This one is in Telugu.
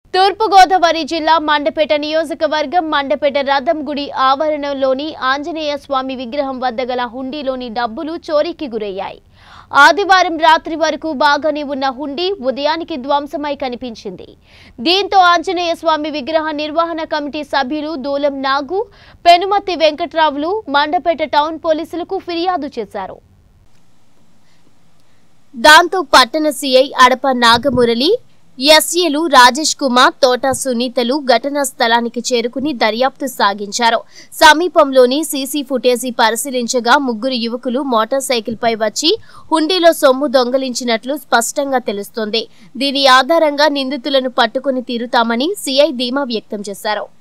తూర్పుగోదావరి జిల్లా మండపేట నియోజకవర్గం మండపేట రథం గుడి ఆవరణలోని ఆంజనేయ స్వామి విగ్రహం వద్ద గల హుండీలోని డబ్బులు చోరీకి గురయ్యాయి ఆదివారం రాత్రి వరకు బాగానే ఉన్న హుండీ ఉదయానికి ధ్వంసమై కనిపించింది దీంతో ఆంజనేయ స్వామి విగ్రహ నిర్వహణ కమిటీ సభ్యులు దూలం నాగు పెనుమతి వెంకట్రావులు మండపేట టౌన్ పోలీసులకు ఫిర్యాదు చేశారు దాంతో పట్టణ సీఐ అడప నాగమురళి ఎస్ఏలు రాజేష్ కుమార్ తోట సునీతలు ఘటనా స్థలానికి చేరుకుని దర్యాప్తు సాగించారు సమీపంలోని సీసీ ఫుటేజీ పరిశీలించగా ముగ్గురు యువకులు మోటార్ సైకిల్పై వచ్చి హుండీలో సొమ్ము దొంగలించినట్లు స్పష్టంగా తెలుస్తోంది దీని ఆధారంగా నిందితులను పట్టుకుని తీరుతామని సీఐ ధీమా వ్యక్తం చేశారు